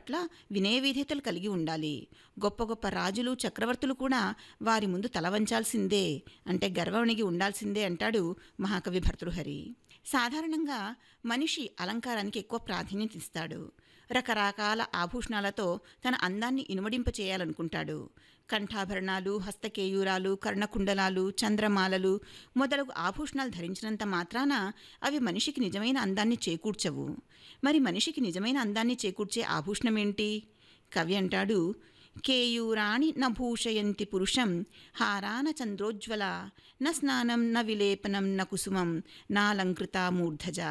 పట్ల వినయవిధేతలు కలిగి ఉండాలి గొప్ప గొప్ప రాజులు చక్రవర్తులు కూడా వారి ముందు తల వంచాల్సిందే అంటే గర్వణిగి ఉండాల్సిందే అంటాడు మహాకవి భర్తృహరి సాధారణంగా మనిషి అలంకారానికి ఎక్కువ ప్రాధాన్యత ఇస్తాడు రకరకాల ఆభూషణాలతో తన అందాన్ని ఇనుమడింప చేయాలనుకుంటాడు కంఠాభరణాలు హస్తకేయూరాలు కర్ణకుండలాలు చంద్రమాలలు మొదలగు ఆభూషణాలు ధరించినంత మాత్రాన అవి మనిషికి నిజమైన అందాన్ని చేకూర్చవు మరి మనిషికి నిజమైన అందాన్ని చేకూర్చే ఆభూషణమేంటి కవి అంటాడు కేయూరాణి న భూషయంతి పురుషం హారాన చంద్రోజ్వల న స్నానం న విలేపనం న కుసుమం నాలంకృత మూర్ధజా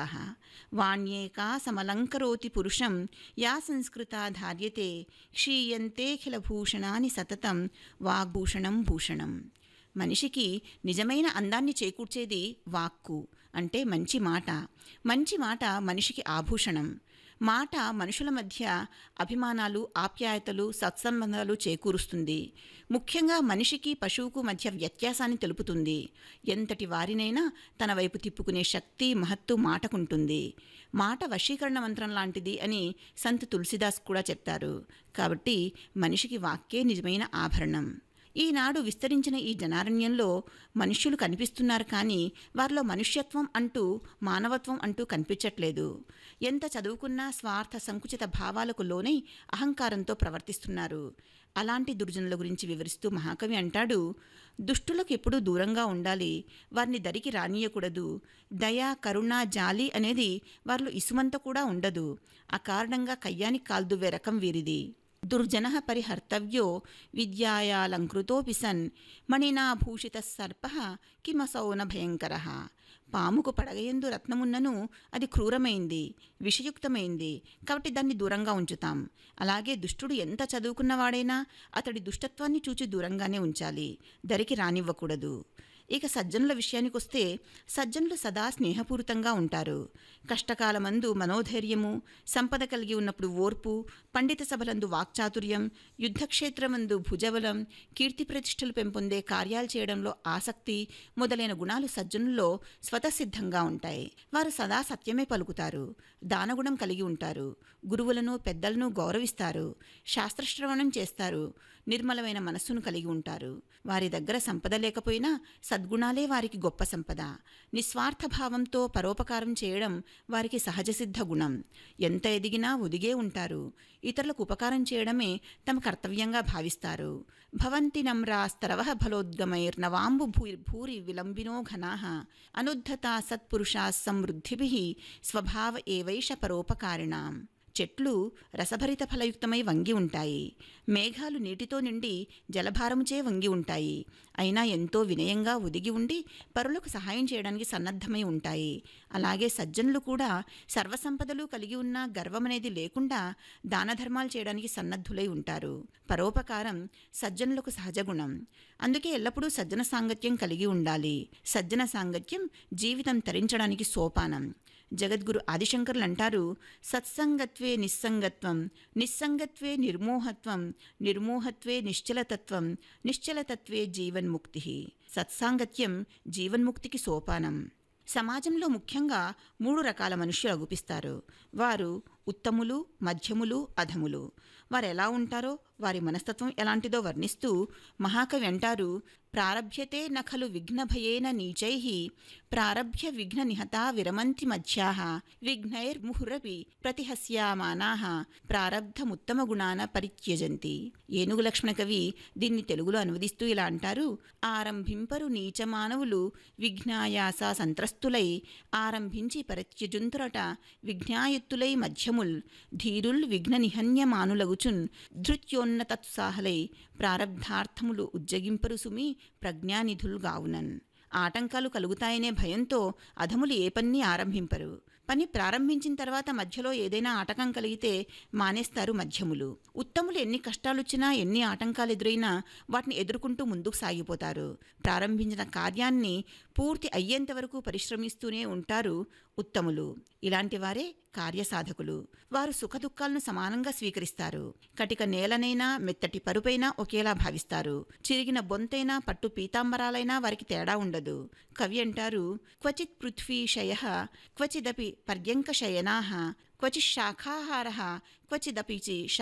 వాణ్యేకా సమలంకరోతి పురుషం యా సంస్కృత ధార్యతే క్షీయంతేఖిల భూషణాని సతతం వాగ్భూషణం భూషణం మనిషికి నిజమైన అందాన్ని చేకూర్చేది వాక్కు అంటే మంచి మాట మంచి మాట మనిషికి ఆభూషణం మాట మనుషుల మధ్య అభిమానాలు ఆప్యాయతలు సత్సంబంధాలు చేకూరుస్తుంది ముఖ్యంగా మనిషికి పశువుకు మధ్య వ్యత్యాసాన్ని తెలుపుతుంది ఎంతటి వారినైనా తన వైపు తిప్పుకునే శక్తి మహత్తు మాటకుంటుంది మాట వశీకరణ మంత్రం లాంటిది అని సంత్ తులసిదాస్ కూడా చెప్తారు కాబట్టి మనిషికి వాక్కే నిజమైన ఆభరణం ఈనాడు విస్తరించిన ఈ జనారణ్యంలో మనుష్యులు కనిపిస్తున్నారు కానీ వారిలో మనుష్యత్వం అంటూ మానవత్వం అంటూ కనిపించట్లేదు ఎంత చదువుకున్నా స్వార్థ సంకుచిత భావాలకు లోనై అహంకారంతో ప్రవర్తిస్తున్నారు అలాంటి దుర్జనుల గురించి వివరిస్తూ మహాకవి అంటాడు దుష్టులకు ఎప్పుడూ దూరంగా ఉండాలి వారిని దరికి రానియకూడదు దయ కరుణ జాలి అనేది వారిలో ఇసుమంత కూడా ఉండదు ఆ కారణంగా కయ్యానికి కాల్దువ్వే రకం వీరిది దుర్జన పరిహర్తవ్యో విద్యాయాలంకృతోపి సన్ మణినా భూషిత సర్ప కిమసౌ న భయంకర పాముకు పడగయందు రత్నమున్నను అది క్రూరమైంది విషయుక్తమైంది కాబట్టి దాన్ని దూరంగా ఉంచుతాం అలాగే దుష్టుడు ఎంత చదువుకున్నవాడైనా అతడి దుష్టత్వాన్ని చూచి దూరంగానే ఉంచాలి దరికి రానివ్వకూడదు ఇక సజ్జనుల విషయానికి వస్తే సజ్జనులు సదా స్నేహపూరితంగా ఉంటారు కష్టకాలమందు మనోధైర్యము సంపద కలిగి ఉన్నప్పుడు ఓర్పు పండిత సభలందు వాక్చాతుర్యం యుద్ధక్షేత్రమందు భుజబలం కీర్తి ప్రతిష్టలు పెంపొందే కార్యాలు చేయడంలో ఆసక్తి మొదలైన గుణాలు సజ్జనుల్లో స్వతసిద్ధంగా ఉంటాయి వారు సదా సత్యమే పలుకుతారు దానగుణం కలిగి ఉంటారు గురువులను పెద్దలను గౌరవిస్తారు శాస్త్రశ్రవణం చేస్తారు నిర్మలమైన మనస్సును కలిగి ఉంటారు వారి దగ్గర సంపద లేకపోయినా సద్గుణాలే వారికి గొప్ప సంపద నిస్వార్థ భావంతో పరోపకారం చేయడం వారికి సహజసిద్ధ గుణం ఎంత ఎదిగినా ఒదిగే ఉంటారు ఇతరులకు ఉపకారం చేయడమే తమ కర్తవ్యంగా భావిస్తారు భవంతి నమ్రాస్తరవ ఫలోద్గమైర్నవాంబు భూరి భూరి విలంబినో ఘనా అనుద్ధత సత్పురుషా సమృద్ధిభి స్వభావ ఏవైష పరోపకారిణాం చెట్లు రసభరిత ఫలయుక్తమై వంగి ఉంటాయి మేఘాలు నీటితో నిండి జలభారముచే వంగి ఉంటాయి అయినా ఎంతో వినయంగా ఒదిగి ఉండి పరులకు సహాయం చేయడానికి సన్నద్ధమై ఉంటాయి అలాగే సజ్జనులు కూడా సర్వసంపదలు కలిగి ఉన్న గర్వమనేది లేకుండా దానధర్మాలు చేయడానికి సన్నద్ధులై ఉంటారు పరోపకారం సజ్జనులకు సహజగుణం అందుకే ఎల్లప్పుడూ సజ్జన సాంగత్యం కలిగి ఉండాలి సజ్జన సాంగత్యం జీవితం తరించడానికి సోపానం జగద్గురు ఆదిశంకర్లు అంటారు సత్సంగత్వే నిస్సంగత్వం నిస్సంగత్వే నిర్మోహత్వం నిర్మోహత్వే నిశ్చలతత్వం నిశ్చలతత్వే జీవన్ముక్తి సత్సాంగత్యం జీవన్ముక్తికి సోపానం సమాజంలో ముఖ్యంగా మూడు రకాల మనుష్యులు అగుపిస్తారు వారు ఉత్తములు మధ్యములు అధములు వారు ఎలా ఉంటారో వారి మనస్తత్వం ఎలాంటిదో వర్ణిస్తూ మహాకవి అంటారు ప్రారభ్యతే నఖలు విఘ్నభయేన నీచై ప్రారభ్య విఘ్న నిహతా విరమంతి మధ్యా విఘ్నైర్ముహురపి ప్రతిహస్యామానా ప్రారబ్ధముత్తమ గుణాన పరిత్యజంతి ఏనుగు లక్ష్మణ కవి దీన్ని తెలుగులో అనువదిస్తూ ఇలా అంటారు ఆరంభింపరు నీచ మానవులు విఘ్నాయాస సంత్రస్తులై ఆరంభించి పరిత్యజుంతురట విఘ్నాయుత్తులై మధ్యముల్ ధీరుల్ విఘ్న నిహన్యమానులగుచున్ ధృత్యోన్నతత్సాహలై ప్రారబ్ధార్థములు ఉజ్జగింపరు సుమి ప్రజ్ఞానిధులు గావునన్ ఆటంకాలు కలుగుతాయనే భయంతో అధములు ఏ పని ఆరంభింపరు పని ప్రారంభించిన తర్వాత మధ్యలో ఏదైనా ఆటకం కలిగితే మానేస్తారు మధ్యములు ఉత్తములు ఎన్ని కష్టాలొచ్చినా ఎన్ని ఆటంకాలు ఎదురైనా వాటిని ఎదుర్కొంటూ ముందుకు సాగిపోతారు ప్రారంభించిన కార్యాన్ని పూర్తి అయ్యేంత వరకు పరిశ్రమిస్తూనే ఉంటారు ఉత్తములు ఇలాంటి వారే కార్యసాధకులు వారు సుఖదుఖాలను సమానంగా స్వీకరిస్తారు కటిక నేలనైనా మెత్తటి పరుపైనా ఒకేలా భావిస్తారు చిరిగిన బొంతైనా పట్టు పీతాంబరాలైనా వారికి తేడా ఉండదు కవి అంటారు క్వచిత్ పృథ్వీశయ క్వచిదపి పర్యంకశయనా క్వచిత్ శాఖాహార క్వచిదపి